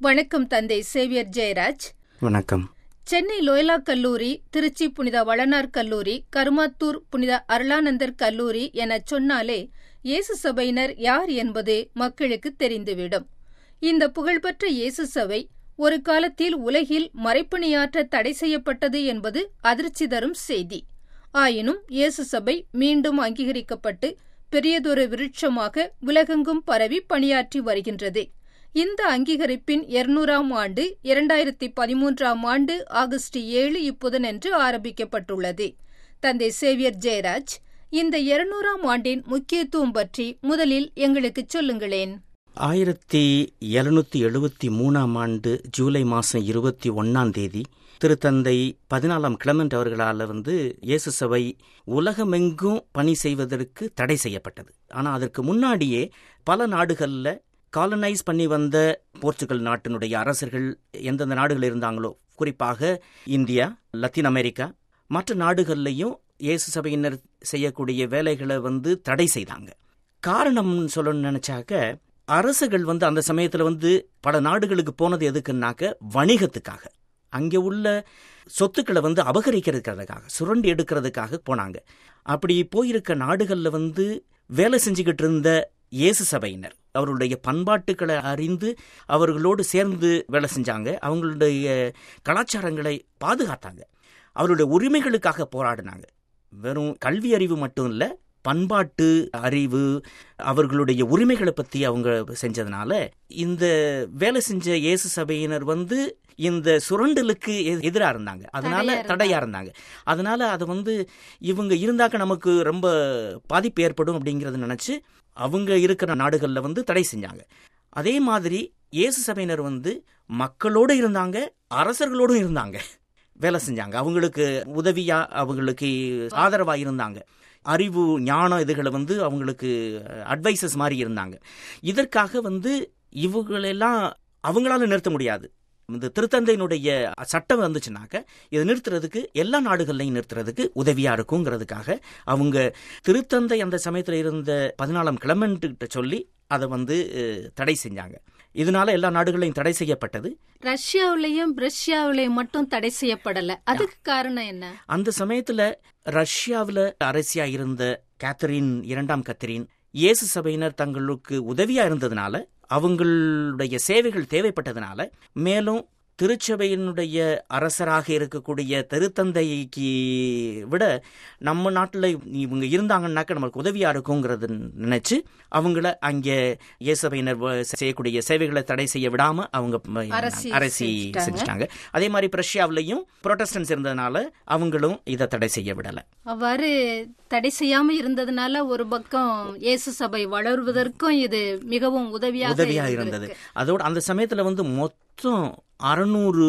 வணக்கம் தந்தை சேவியர் ஜெயராஜ் வணக்கம் சென்னை லோயலா கல்லூரி திருச்சி புனித வளனார் கல்லூரி கருமாத்தூர் புனித அருளானந்தர் கல்லூரி எனச் சொன்னாலே இயேசு சபையினர் யார் என்பது மக்களுக்கு தெரிந்துவிடும் இந்த புகழ்பெற்ற இயேசு சபை ஒரு காலத்தில் உலகில் மறைப்பணியாற்ற தடை செய்யப்பட்டது என்பது அதிர்ச்சி தரும் செய்தி ஆயினும் இயேசு சபை மீண்டும் அங்கீகரிக்கப்பட்டு பெரியதொரு விருட்சமாக உலகெங்கும் பரவி பணியாற்றி வருகின்றது இந்த அங்கீகரிப்பின் இருநூறாம் ஆண்டு இரண்டாயிரத்தி பதிமூன்றாம் ஆண்டு ஆகஸ்ட் ஏழு இப்புதனன்று ஆரம்பிக்கப்பட்டுள்ளது தந்தை சேவியர் ஜெயராஜ் இந்த இருநூறாம் ஆண்டின் முக்கியத்துவம் பற்றி முதலில் எங்களுக்கு சொல்லுங்களேன் ஆயிரத்தி எழுநூத்தி எழுபத்தி மூணாம் ஆண்டு ஜூலை மாதம் இருபத்தி ஒன்னாம் தேதி திருத்தந்தை பதினாலாம் கிளமெண்ட் அவர்களால் வந்து இயேசு சபை உலகமெங்கும் பணி செய்வதற்கு தடை செய்யப்பட்டது ஆனால் அதற்கு முன்னாடியே பல நாடுகளில் காலனைஸ் பண்ணி வந்த போர்ச்சுகல் நாட்டினுடைய அரசர்கள் எந்தெந்த நாடுகள் இருந்தாங்களோ குறிப்பாக இந்தியா லத்தீன் அமெரிக்கா மற்ற நாடுகள்லையும் இயேசு சபையினர் செய்யக்கூடிய வேலைகளை வந்து தடை செய்தாங்க காரணம் சொல்லணும்னு நினைச்சாக்க அரசுகள் வந்து அந்த சமயத்தில் வந்து பல நாடுகளுக்கு போனது எதுக்குன்னாக்க வணிகத்துக்காக அங்கே உள்ள சொத்துக்களை வந்து அபகரிக்கிறதுக்காக சுரண்டி எடுக்கிறதுக்காக போனாங்க அப்படி போயிருக்க நாடுகளில் வந்து வேலை செஞ்சுக்கிட்டு இருந்த இயேசு சபையினர் அவர்களுடைய பண்பாட்டுகளை அறிந்து அவர்களோடு சேர்ந்து வேலை செஞ்சாங்க அவங்களுடைய கலாச்சாரங்களை பாதுகாத்தாங்க அவருடைய உரிமைகளுக்காக போராடினாங்க வெறும் கல்வி அறிவு மட்டும் இல்லை பண்பாட்டு அறிவு அவர்களுடைய உரிமைகளை பற்றி அவங்க செஞ்சதுனால இந்த வேலை செஞ்ச இயேசு சபையினர் வந்து இந்த சுரண்டலுக்கு எதிராக இருந்தாங்க அதனால தடையா இருந்தாங்க அதனால அது வந்து இவங்க இருந்தாக்க நமக்கு ரொம்ப பாதிப்பு ஏற்படும் அப்படிங்கறத நினைச்சு அவங்க இருக்கிற நாடுகளில் வந்து தடை செஞ்சாங்க அதே மாதிரி இயேசு சபையினர் வந்து மக்களோடு இருந்தாங்க அரசர்களோடும் இருந்தாங்க வேலை செஞ்சாங்க அவங்களுக்கு உதவியா அவங்களுக்கு ஆதரவா இருந்தாங்க அறிவு ஞானம் இதுகளை வந்து அவங்களுக்கு அட்வைசஸ் மாதிரி இருந்தாங்க இதற்காக வந்து இவங்களெல்லாம் அவங்களால நிறுத்த முடியாது இந்த திருத்தந்தையினுடைய சட்டம் வந்துச்சுனாக்க இதை நிறுத்துறதுக்கு எல்லா நாடுகள்லையும் நிறுத்துறதுக்கு உதவியா இருக்குங்கிறதுக்காக அவங்க திருத்தந்தை அந்த சமயத்தில் இருந்த பதினாலாம் கிளமெண்ட்டு சொல்லி அதை வந்து தடை செஞ்சாங்க இதனால எல்லா நாடுகளையும் தடை செய்யப்பட்டது ரஷ்யாவிலையும் ரஷ்யாவிலையும் மட்டும் தடை செய்யப்படல அதுக்கு காரணம் என்ன அந்த சமயத்துல ரஷ்யாவில் அரசியா இருந்த கேத்தரின் இரண்டாம் கத்தரின் இயேசு சபையினர் தங்களுக்கு உதவியா இருந்ததுனால அவங்களுடைய சேவைகள் தேவைப்பட்டதுனால மேலும் திருச்சபையினுடைய அரசராக இருக்கக்கூடிய திருத்தந்தைக்கு விட நம்ம நாட்டில் இவங்க இருந்தாங்கன்னாக்க நம்மளுக்கு உதவியா இருக்குங்கிறது நினைச்சு அவங்கள அங்கே இயேசபையினர் செய்யக்கூடிய சேவைகளை தடை செய்ய விடாம அவங்க அரசி செஞ்சுட்டாங்க அதே மாதிரி பிரஷ்யாவிலையும் புரோட்டஸ்டன்ஸ் இருந்ததுனால அவங்களும் இதை தடை செய்ய விடல அவ்வாறு தடை செய்யாம இருந்ததுனால ஒரு பக்கம் இயேசு சபை வளருவதற்கும் இது மிகவும் உதவியாக உதவியா இருந்தது அதோட அந்த சமயத்துல வந்து மொத்தம் அறநூறு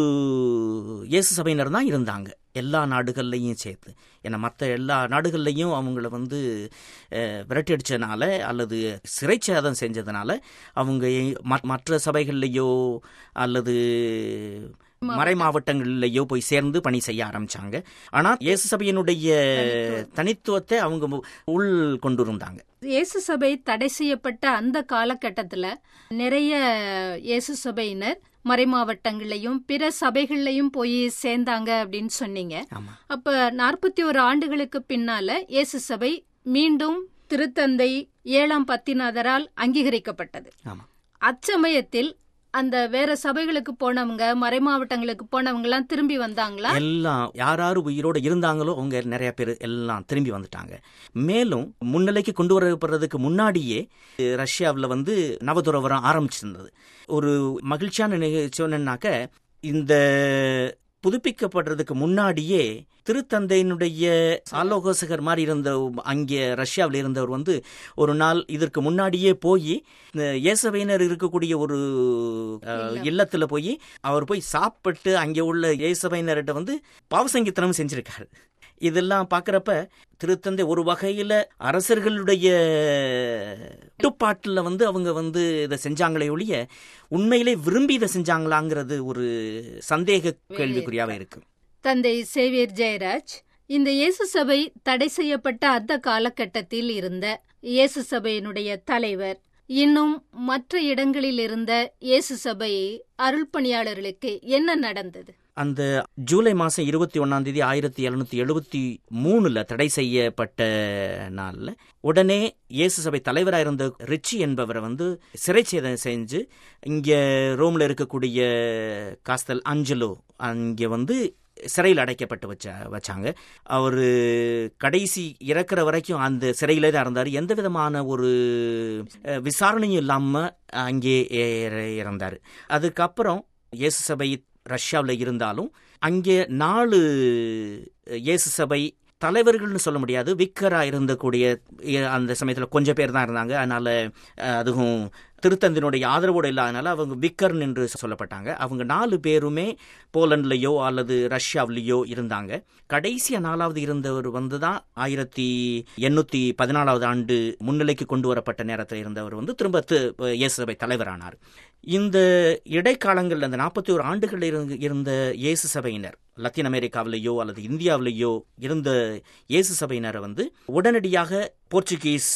இயேசு சபையினர் தான் இருந்தாங்க எல்லா நாடுகள்லையும் சேர்த்து ஏன்னா மற்ற எல்லா நாடுகள்லையும் அவங்கள வந்து விரட்டி அடித்ததுனால அல்லது சிறைச்சேதம் செஞ்சதுனால அவங்க மற்ற சபைகள்லையோ அல்லது மறை மாவட்டங்களிலேயோ போய் சேர்ந்து பணி செய்ய ஆரம்பிச்சாங்க ஆனா இயேசு சபையினுடைய தனித்துவத்தை அவங்க உள் கொண்டு இருந்தாங்க இயேசு சபை தடை செய்யப்பட்ட அந்த காலகட்டத்துல நிறைய இயேசு சபையினர் மறைமாவட்டங்கள்லையும் பிற சபைகள்லையும் போய் சேர்ந்தாங்க அப்படின்னு சொன்னீங்க அப்ப நாற்பத்தி ஒரு ஆண்டுகளுக்கு பின்னால இயேசு சபை மீண்டும் திருத்தந்தை ஏழாம் பத்திநாதரால் அங்கீகரிக்கப்பட்டது அச்சமயத்தில் அந்த வேற சபைகளுக்கு போனவங்க மறைமாவட்டங்களுக்கு போனவங்க எல்லாம் திரும்பி வந்தாங்களா எல்லாம் யார் யாரு உயிரோட இருந்தாங்களோ அவங்க நிறைய பேர் எல்லாம் திரும்பி வந்துட்டாங்க மேலும் முன்னிலைக்கு கொண்டு வரப்படுறதுக்கு முன்னாடியே ரஷ்யாவில் வந்து நவதுறவரம் ஆரம்பிச்சிருந்தது ஒரு மகிழ்ச்சியான நிகழ்ச்சி என்னன்னாக்க இந்த புதுப்பிக்கப்படுறதுக்கு முன்னாடியே திருத்தந்தையினுடைய ஆலோகசகர் மாதிரி இருந்த அங்கே ரஷ்யாவில் இருந்தவர் வந்து ஒரு நாள் இதற்கு முன்னாடியே போய் இயேசவையினர் இருக்கக்கூடிய ஒரு இல்லத்தில் போய் அவர் போய் சாப்பிட்டு அங்கே உள்ள இயேசவையினர்கிட்ட வந்து பாவசங்கீத்தனம் செஞ்சிருக்காரு இதெல்லாம் பார்க்குறப்ப திருத்தந்தை ஒரு வகையில் அரசர்களுடைய கட்டுப்பாட்டில் வந்து அவங்க வந்து இதை செஞ்சாங்களே ஒழிய உண்மையிலே விரும்பி இதை செஞ்சாங்களாங்கிறது ஒரு சந்தேக கேள்விக்குறியாவே இருக்கு தந்தை சேவியர் ஜெயராஜ் இந்த இயேசு சபை தடை செய்யப்பட்ட அந்த காலகட்டத்தில் இருந்த இயேசு சபையினுடைய தலைவர் இன்னும் மற்ற இடங்களில் இருந்த இயேசு சபை அருள் பணியாளர்களுக்கு என்ன நடந்தது அந்த ஜூலை மாதம் இருபத்தி ஒன்றாம் தேதி ஆயிரத்தி எழுநூத்தி எழுபத்தி மூணுல தடை செய்யப்பட்ட நாளில் உடனே இயேசு சபை தலைவராக இருந்த ரிச்சி என்பவரை வந்து சிறை சேதம் செஞ்சு இங்கே ரோமில் இருக்கக்கூடிய காஸ்தல் அஞ்சலோ அங்கே வந்து சிறையில் அடைக்கப்பட்டு வச்ச வச்சாங்க அவர் கடைசி இறக்குற வரைக்கும் அந்த சிறையிலே தான் இருந்தார் எந்த விதமான ஒரு அஹ், விசாரணையும் இல்லாமல் அங்கே இறந்தார் அதுக்கப்புறம் இயேசு சபை ரஷ்யாவில் இருந்தாலும் அங்கே நாலு இயேசு சபை தலைவர்கள்னு சொல்ல முடியாது விக்கரா இருந்தக்கூடிய எ- அந்த சமயத்தில் கொஞ்சம் பேர் தான் இருந்தாங்க அதனால அஹ், அதுவும் திருத்தந்தினுடைய ஆதரவோடு இல்லாதனால அவங்க விக்கர்ன் என்று சொல்லப்பட்டாங்க அவங்க நாலு பேருமே போலண்ட்லேயோ அல்லது ரஷ்யாவிலேயோ இருந்தாங்க கடைசியா நாலாவது இருந்தவர் வந்து தான் ஆயிரத்தி எண்ணூற்றி பதினாலாவது ஆண்டு முன்னிலைக்கு கொண்டு வரப்பட்ட நேரத்தில் இருந்தவர் வந்து திரும்ப தி- இயேசு சபை தலைவரானார் இந்த இடைக்காலங்களில் அந்த நாற்பத்தி ஒரு ஆண்டுகள் இருந்த- இருந்த இயேசு சபையினர் லத்தீன் அமெரிக்காவிலேயோ அல்லது இந்தியாவிலேயோ இருந்த இயேசு சபையினரை வந்து உடனடியாக போர்ச்சுகீஸ்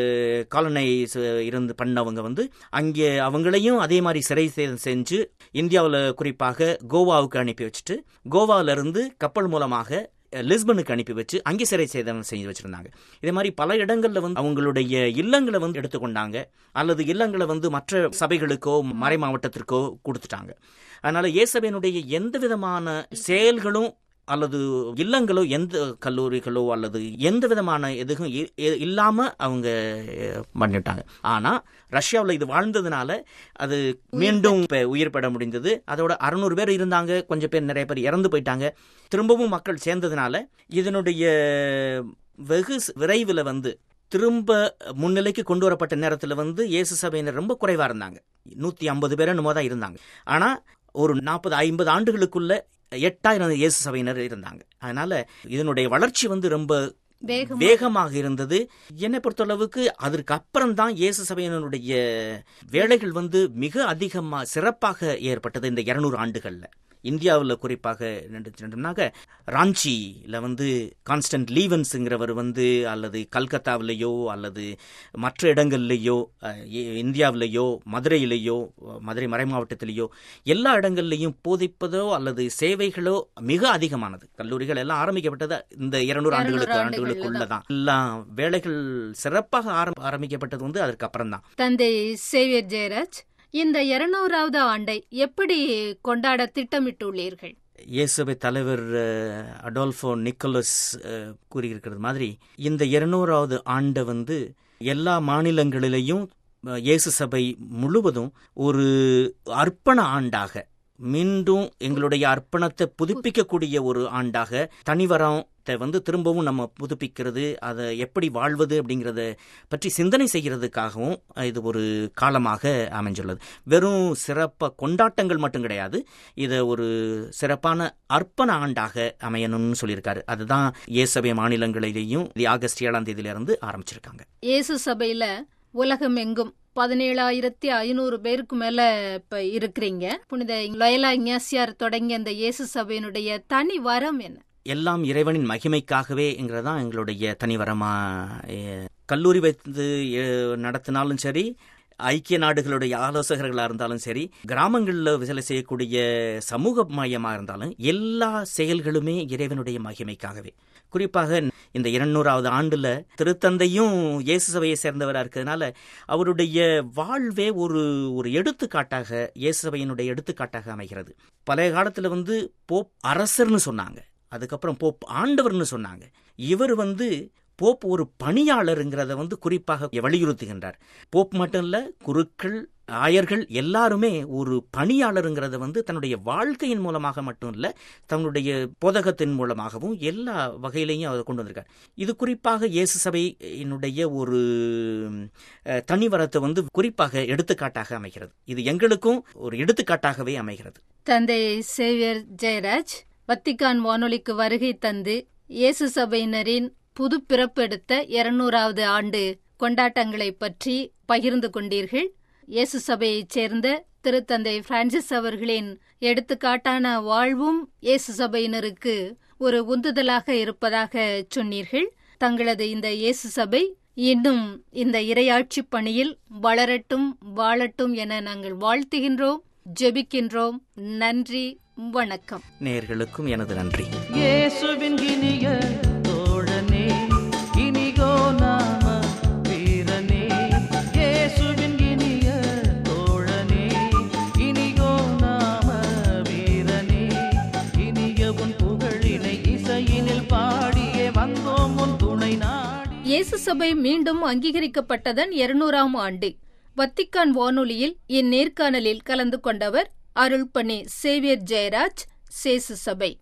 காலனைஸ் இருந்து பண்ணவங்க வந்து அங்கே அவங்களையும் அதே மாதிரி சிறை சேதம் செஞ்சு இந்தியாவில் குறிப்பாக கோவாவுக்கு அனுப்பி வச்சுட்டு கோவால இருந்து கப்பல் மூலமாக அஹ், லிஸ்பனுக்கு அனுப்பி வச்சு அங்கே சிறை சேதம் செஞ்சு வச்சிருந்தாங்க இதே மாதிரி பல இடங்கள்ல வந்து அவங்களுடைய இல்லங்களை வந்து எடுத்துக்கொண்டாங்க அல்லது இல்லங்களை வந்து மற்ற சபைகளுக்கோ மறை மாவட்டத்திற்கோ கொடுத்துட்டாங்க அதனால இயேசபையினுடைய எந்த விதமான செயல்களும் அல்லது இல்லங்களோ எந்த கல்லூரிகளோ அல்லது எந்த விதமான எதுவும் இ- இ- இல்லாம அவங்க அஹ், பண்ணிட்டாங்க ஆனா ரஷ்யாவில் இது வாழ்ந்ததுனால அது மீண்டும் இப்ப உயிர் பெற முடிந்தது அதோட அறுநூறு பேர் இருந்தாங்க கொஞ்சம் பேர் நிறைய பேர் இறந்து போயிட்டாங்க திரும்பவும் மக்கள் சேர்ந்ததுனால இதனுடைய வெகு விரைவில் வந்து திரும்ப முன்னிலைக்கு கொண்டு வரப்பட்ட நேரத்தில் வந்து இயேசு சபையினர் ரொம்ப குறைவாக இருந்தாங்க நூற்றி ஐம்பது பேர் என்னமோ தான் இருந்தாங்க ஆனால் ஒரு நாற்பது ஐம்பது ஆண்டுகளுக்குள்ள எட்டாயிரம் இயேசு சபையினர் இருந்தாங்க அதனால இதனுடைய வளர்ச்சி வந்து ரொம்ப வேகம் வேகமாக இருந்தது என்னை பொறுத்தளவுக்கு அதற்கு அப்புறம் தான் இயேசு சபையினருடைய வேலைகள் வந்து மிக அதிகமா சிறப்பாக ஏற்பட்டது இந்த இருநூறு ஆண்டுகள்ல இந்தியாவில் குறிப்பாக என்னன்னாக்க ராஞ்சியில் வந்து கான்ஸ்டன்ட் லீவன்ஸுங்கிறவர் வந்து அல்லது கல்கத்தாவிலேயோ அல்லது மற்ற இடங்கள்லேயோ இந்தியாவிலேயோ மதுரையிலேயோ மதுரை மறை மாவட்டத்திலேயோ எல்லா இடங்கள்லையும் போதிப்பதோ அல்லது சேவைகளோ மிக அதிகமானது கல்லூரிகள் எல்லாம் ஆரம்பிக்கப்பட்டது இந்த இருநூறு ஆண்டுகளுக்கு ஆண்டுகளுக்குள்ள தான் எல்லாம் வேலைகள் சிறப்பாக ஆரம் ஆரம்பிக்கப்பட்டது வந்து அதற்கு அப்புறம் தான் தந்தை சேவியர் ஜெயராஜ் இந்த இருநூறாவது ஆண்டை எப்படி கொண்டாட திட்டமிட்டுள்ளீர்கள் இயேசுவை தலைவர் அஹ், அடால்ஃபோ நிக்கோலஸ் அஹ், கூறியிருக்கிறது மாதிரி இந்த இருநூறாவது ஆண்டை வந்து எல்லா மாநிலங்களிலேயும் அஹ், இயேசு சபை முழுவதும் ஒரு அர்ப்பண ஆண்டாக மீண்டும் எங்களுடைய அர்ப்பணத்தை புதுப்பிக்கக்கூடிய ஒரு ஆண்டாக தனிவரத்தை வந்து திரும்பவும் நம்ம புதுப்பிக்கிறது அதை எப்படி வாழ்வது அப்படிங்கிறத பற்றி சிந்தனை செய்கிறதுக்காகவும் இது ஒரு காலமாக அமைஞ்சுள்ளது வெறும் சிறப்ப கொண்டாட்டங்கள் மட்டும் கிடையாது இதை ஒரு சிறப்பான அர்ப்பண ஆண்டாக அமையணும்னு சொல்லியிருக்காரு அதுதான் இயேசபை மாநிலங்களிலேயும் இது ஆகஸ்ட் ஏழாம் தேதியிலிருந்து ஆரம்பிச்சிருக்காங்க இயேசு சபையில உலகம் எங்கும் பதினேழாயிரத்தி ஐநூறு பேருக்கு மேல இப்ப இருக்கிறீங்க புனித லொயலா இஞ்ஞாசியார் தொடங்கிய அந்த இயேசு சபையினுடைய தனி வரம் என்ன எல்லாம் இறைவனின் மகிமைக்காகவேங்கிறதான் எங்களுடைய தனிவரமா எ- கல்லூரி வைத்து எ- நடத்தினாலும் சரி ஐக்கிய நாடுகளுடைய ஆலோசகர்களாக இருந்தாலும் சரி கிராமங்களில் வேலை செய்யக்கூடிய சமூக மையமாக இருந்தாலும் எல்லா செயல்களுமே இறைவனுடைய மகிமைக்காகவே குறிப்பாக இந்த இருநூறாவது ஆண்டுல திருத்தந்தையும் இயேசு சபையை சேர்ந்தவராக இருக்கிறதுனால அவருடைய வாழ்வே ஒரு ஒரு எடுத்துக்காட்டாக இயேசு சபையினுடைய எடுத்துக்காட்டாக அமைகிறது பழைய காலத்தில் வந்து போப் அரசர்னு சொன்னாங்க அதுக்கப்புறம் போப் ஆண்டவர்னு சொன்னாங்க இவர் வந்து போப் ஒரு பணியாளருங்கிறத வந்து குறிப்பாக வலியுறுத்துகின்றார் போப் மட்டும் இல்ல குருக்கள் ஆயர்கள் எல்லாருமே ஒரு பணியாளருங்கிறத வந்து தன்னுடைய வாழ்க்கையின் மூலமாக மட்டும் இல்ல தன்னுடைய போதகத்தின் மூலமாகவும் எல்லா வகையிலையும் அவர் கொண்டு வந்திருக்கார் இது குறிப்பாக இயேசு சபையினுடைய ஒரு அஹ், தனிவரத்தை வந்து குறிப்பாக எடுத்துக்காட்டாக அமைகிறது இது எங்களுக்கும் ஒரு எடுத்துக்காட்டாகவே அமைகிறது தந்தை சேவியர் ஜெயராஜ் வத்திக்கான் வானொலிக்கு வருகை தந்து இயேசு சபையினரின் புது பிறப்பெடுத்த இருநூறாவது ஆண்டு கொண்டாட்டங்களை பற்றி பகிர்ந்து கொண்டீர்கள் இயேசு சபையைச் சேர்ந்த திருத்தந்தை பிரான்சிஸ் அவர்களின் எடுத்துக்காட்டான வாழ்வும் இயேசு சபையினருக்கு ஒரு உந்துதலாக இருப்பதாக சொன்னீர்கள் தங்களது இந்த இயேசு சபை இன்னும் இந்த இரையாட்சி பணியில் வளரட்டும் வாழட்டும் என நாங்கள் வாழ்த்துகின்றோம் ஜெபிக்கின்றோம் நன்றி வணக்கம் நேர்களுக்கும் எனது நன்றி இயேசுவின் இனிய தோழனே இனிகோ நாம வீரனே இயேசுவின் இனிய தோழனே இனிகோ நாம வீரனே இனிய உன் புகழினை இசையினில் பாடியே வந்தோம் உன் துணை நாடி இயேசு சபை மீண்டும் அங்கீகரிக்கப்பட்டதன் இருநூறாம் ஆண்டு வத்திக்கான் வானொலியில் இந்நேர்காணலில் கலந்து கொண்டவர் அருள்பணி சேவியர் ஜெயராஜ் சேசு சபை